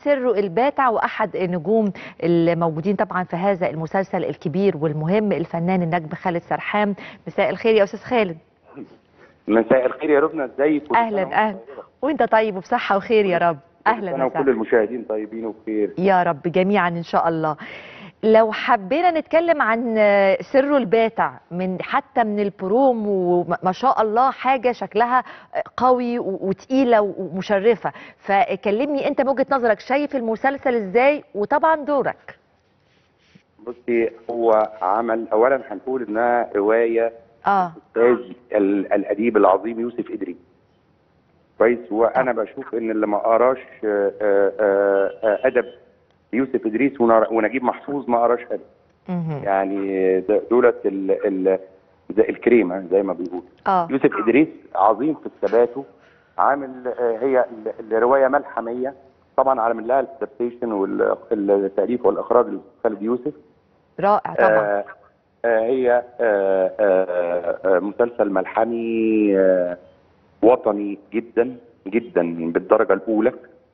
سر الباتع واحد النجوم الموجودين طبعا في هذا المسلسل الكبير والمهم الفنان النجم خالد سرحان مساء الخير يا استاذ خالد مساء الخير يا ربنا ازيك كل سنة اهلا وانت اهلا طيبة. وانت طيب وبصحه وخير يا رب كل اهلا سنة وكل وسهلا المشاهدين طيبين وبخير يا رب جميعا ان شاء الله لو حبينا نتكلم عن سر الباتع من حتى من البروم وما شاء الله حاجه شكلها قوي و- وتقيله ومشرفه فكلمني انت من وجهه نظرك شايف المسلسل ازاي وطبعا دورك بصي هو عمل اولا هنقول انها روايه اه استاذ ال- الاديب العظيم يوسف ادريس كويس وانا بشوف ان اللي ما قراش آه، آه، آه، ادب يوسف ادريس ونر- ونجيب محفوظ ما قراش ادب مهم. يعني ده- دولت ال ال زي الكريمه زي ما بيقولوا اه يوسف ادريس عظيم في كتاباته عامل آه، هي ال- الروايه ملحميه طبعا عامل لها الادابتيشن والتاليف والاخراج لخالد يوسف رائع طبعا آه آه هي آه آه آه مسلسل ملحمي آه وطني جدا جدا بالدرجه الاولى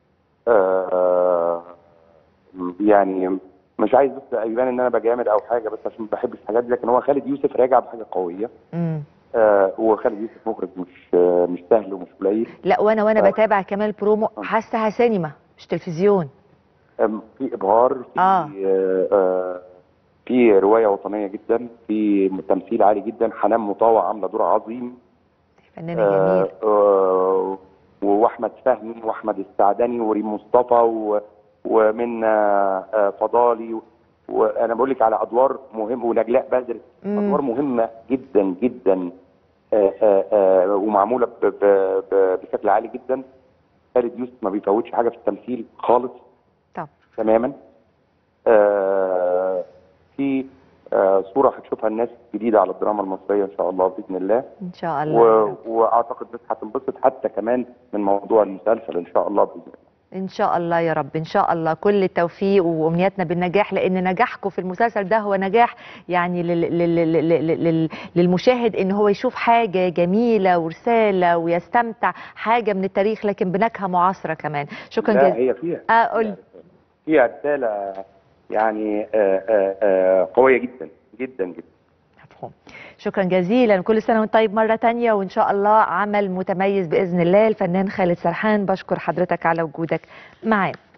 آه يعني مش عايز بس يبان ان انا بجامل او حاجه بس عشان ما بحبش الحاجات دي لكن هو خالد يوسف راجع بحاجه قويه مم. آه وخالد يوسف مخرج مش آه مش سهل ومش قليل لا وانا وانا آه. بتابع كمان البرومو حاسها سينما مش تلفزيون آم، في ابهار في آه. آه. آه في روايه وطنيه جدا في تمثيل عالي جدا حنان مطاوع عامله دور عظيم فنانه جميل آه واحمد فهمي واحمد السعدني وريم مصطفى و- ومن آه، آه، فضالي وانا بقول لك على ادوار مهمه ونجلاء بدر مم. ادوار مهمه جدا جدا آه، آه، آه، ومعموله ب- ب- ب- بشكل عالي جدا خالد يوسف ما بيفوتش حاجه في التمثيل خالص طب تماما آه، في آه، صوره هتشوفها الناس جديده على الدراما المصريه ان شاء الله باذن الله ان شاء الله يا و... رب. واعتقد الناس هتنبسط حتى كمان من موضوع المسلسل ان شاء الله باذن الله ان شاء الله يا رب ان شاء الله كل التوفيق وامنياتنا بالنجاح لان نجاحكم في المسلسل ده هو نجاح يعني لل لل لل لل لل للمشاهد ان هو يشوف حاجه جميله ورساله ويستمتع حاجه من التاريخ لكن بنكهه معاصره كمان شكرا لا جزيلا هي فيها اه قول فيها رساله يعني آه، آه، آه، قويه جدا جدا جدا مفهوم شكرا جزيلا كل سنه وانت طيب مره تانية وان شاء الله عمل متميز باذن الله الفنان خالد سرحان بشكر حضرتك على وجودك معانا